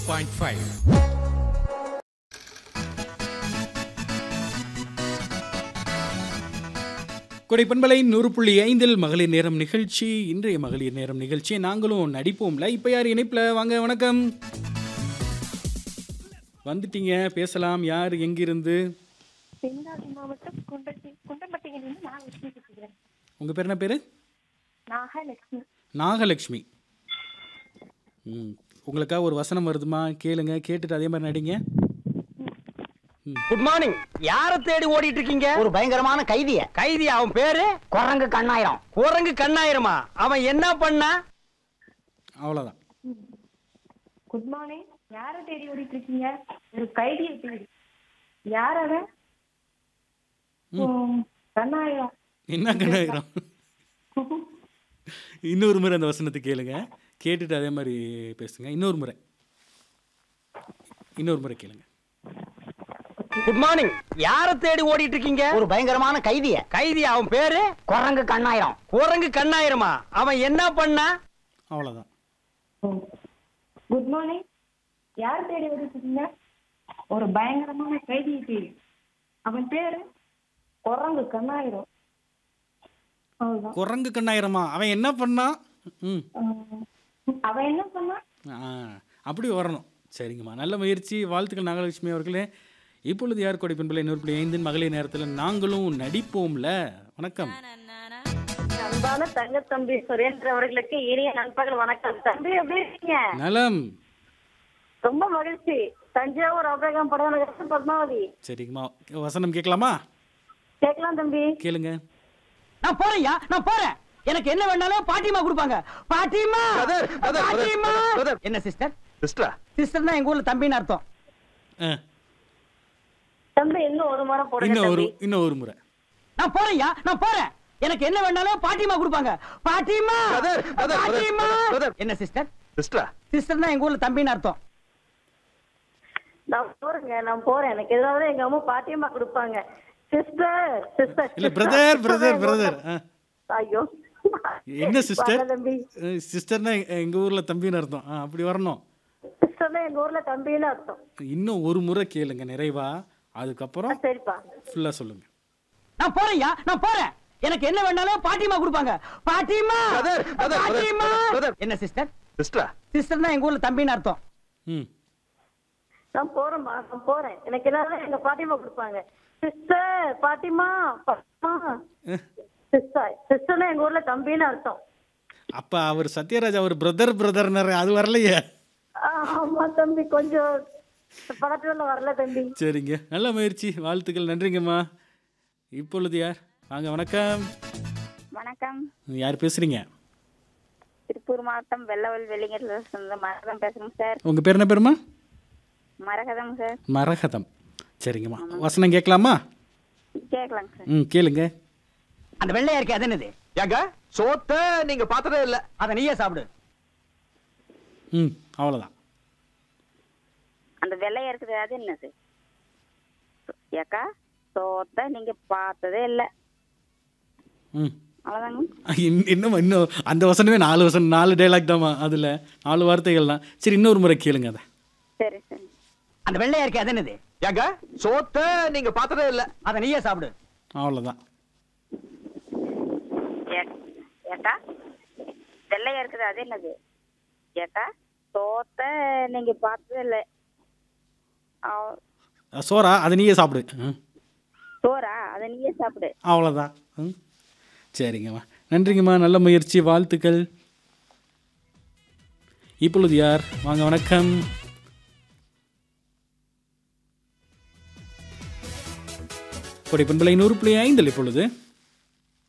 Point five கொடை பண்பலை நூறு புள்ளி ஐந்தில் மகளிர் நேரம் நிகழ்ச்சி இன்றைய மகளிர் நேரம் நிகழ்ச்சி நாங்களும் நடிப்போம்ல இப்போ யார் இணைப்பில் வாங்க வணக்கம் வந்துட்டீங்க பேசலாம் யார் எங்கிருந்து தென்காசி மாவட்டம் குண்டட்டி குண்டம்பட்டியிலிருந்து நான் லட்சுமி பேசுகிறேன் உங்கள் பேர் என்ன பேர் நாகலட்சுமி நாகலட்சுமி ம் உங்களுக்காக ஒரு வசனம் வருதுமா கேளுங்க கேட்டுட்டு அதே மாதிரி நடிங்க குட் மார்னிங் யார தேடி ஓடிட்டு இருக்கீங்க ஒரு பயங்கரமான கைதிய கைதி அவன் பேரு குரங்கு கண்ணாயிரம் குரங்கு கண்ணாயிரமா அவன் என்ன பண்ணா அவ்வளோதான் குட் மார்னிங் யாரை தேடி ஓடிட்டு இருக்கீங்க ஒரு கைதியை தேடி யார் அவன் உம், கண்ணாயிரம் என்ன கண்ணாயிரம் இன்னொரு முறை அந்த வசனத்தை கேளுங்க கேட்டுட்டு அதே மாதிரி பேசுங்க இன்னொரு முறை இன்னொரு முறை கேளுங்க குட் மார்னிங் யார தேடி ஓடிட்டு இருக்கீங்க ஒரு பயங்கரமான கைதிய கைதி அவன் பேரு குரங்கு கண்ணாயிரம் குரங்கு கண்ணாயிரமா அவன் என்ன பண்ணா அவ்வளோதான் குட் மார்னிங் யார் தேடி ஓடிட்டு இருக்கீங்க ஒரு பயங்கரமான கைதியை தேடி அவன் பேரு குரங்கு கண்ணாயிரம் அவ்வளவுதான் குரங்கு கண்ணாயிரமா அவன் என்ன பண்ணான் ம் உம், அவன் என்ன பண்ணா ஆ அப்படி வரணும் சரிங்கம்மா நல்ல முயற்சி வாழ்த்துக்கள் நாகலட்சுமி அவர்களே இப்பொழுது யார் கொடை பின்புல இன்னொரு புள்ளி ஐந்து மகளிர் நேரத்தில் நாங்களும் நடிப்போம்ல வணக்கம் அன்பான தங்க தம்பி சுரேந்திர அவர்களுக்கு இனிய நண்பகல் வணக்கம் தம்பி எப்படி இருக்கீங்க நலம் ரொம்ப மகிழ்ச்சி தஞ்சாவூர் அபிரகம் படம் பத்மாவதி சரிங்கம்மா வசனம் கேட்கலாமா கேட்கலாம் தம்பி கேளுங்க நான் போறேன்யா நான் போறேன் எனக்கு என்ன வேணாலும் பாட்டிமா கொடுப்பாங்க பாட்டிமா பாட்டிமா என்ன சிஸ்டர் சிஸ்டரா சிஸ்டர்னா எங்க ஊர்ல தம்பின்னு அர்த்தம் ஆ தம்பி இன்னும் ஒரு முறை போடுங்க இன்னும் ஒரு தம்பி இன்னும் ஒரு முறை நான் போறேன்யா நான் போறேன் எனக்கு என்ன வேணாலும் பாட்டிமா கொடுப்பாங்க பாட்டிமா Brother, brother, brother, பாட்டிமா brother. என்ன சிஸ்டர் சிஸ்டரா சிஸ்டர்னா எங்க ஊர்ல தம்பின்னு அர்த்தம் நான் போறேங்க நான் போறேன் எனக்கு ஏதாவது எங்க அம்மா பாட்டியம்மா கொடுப்பாங்க சிஸ்டர் சிஸ்டர் இல்ல பிரதர் பிரதர் பிரதர் ஐயோ என்ன சிஸ்டர் வாங்க தம்பி சிஸ்டர்னா எங்க ஊர்ல தம்பின்னு அர்த்தம் ஆ, அப்படி வரணும் சிஸ்டர்னா எங்க ஊர்ல தம்பின்னு அர்த்தம் இன்னும் ஒரு முறை கேளுங்க நிறைவா அதுக்கப்புறம் ஆ, சரிப்பா ஃபுல்லா சொல்லுங்க நான் போறேன்யா நான் போறேன் எனக்கு என்ன வேணாலும் பாட்டிமா கொடுப்பாங்க பாட்டிமா Brother, brother, brother, பாட்டிமா brother. என்ன சிஸ்டர் சிஸ்டரா சிஸ்டர்னா எங்க ஊர்ல தம்பின்னு அர்த்தம் ம் நான் போறேன்மா நான் போறேன் எனக்கு ஏதாவது எங்க பாட்டியம்மா கொடுப்பாங்க சிஸ்டர் பாட்டிமா பாட்டிமா சிஸ்டர் சிஸ்டர்னா எங்க ஊர்ல தம்பின்னு அர்த்தம் அப்ப அவர் சத்யராஜ் அவர் பிரதர் பிரதர்னாரு அது வரலையே ஆ, ஆமா தம்பி கொஞ்சம் படத்துல வரல தம்பி சரிங்க நல்ல முயற்சி வாழ்த்துக்கள் நன்றிங்கம்மா இப்பொழுது யார் வாங்க வணக்கம் வணக்கம் யார் பேசுறீங்க திருப்பூர் மாவட்டம் வெள்ளவல் வெளிங்கர்ல இருந்து மரகதம் பேசுறேங்க சார் உங்க பேர் என்ன பேருமா மரகதம் சார் மரகதம் சரிங்கம்மா வசனம் கேட்கலாமா கேட்கலாங்க சார் ம் கேளுங்க அந்த வெள்ளையா இருக்கு அது என்னது ஏங்க சோத்த நீங்க பார்த்ததே இல்ல அதை நீயே சாப்பிடு ம் அவ்வளோதான் அந்த வெள்ளையா இருக்குது அது என்னது ஏக்கா சோத்த நீங்க பார்த்ததே இல்ல ம் அவ்வளவுதாங்க இன்- இன்னும் இன்னும் அந்த வசனமே நாலு வசனம் நாலு டைலாக் தான்மா அதில் நாலு வார்த்தைகள் தான் சரி இன்னொரு முறை கேளுங்க அதை சரி சரி அந்த வெள்ளையா இருக்கு அது என்னது ஏங்க சோத்த நீங்க பார்த்ததே இல்ல அதை நீயே சாப்பிடு அவ்வளோதான் ஏ- ஏக்கா வெள்ளையா இருக்குது அது என்னது ஏக்கா சோத்த நீங்க பார்த்ததே இல்ல அவ்- சோறா அதை நீயே சாப்பிடு ம் சோறா அதை நீயே சாப்பிடு அவ்வளோதான் ம் சரிங்கம்மா நன்றிங்கம்மா நல்ல முயற்சி வாழ்த்துக்கள் இப்பொழுது யார் வாங்க வணக்கம் கொடை பண்பலை நூறு புள்ளி ஐந்தில் இப்பொழுது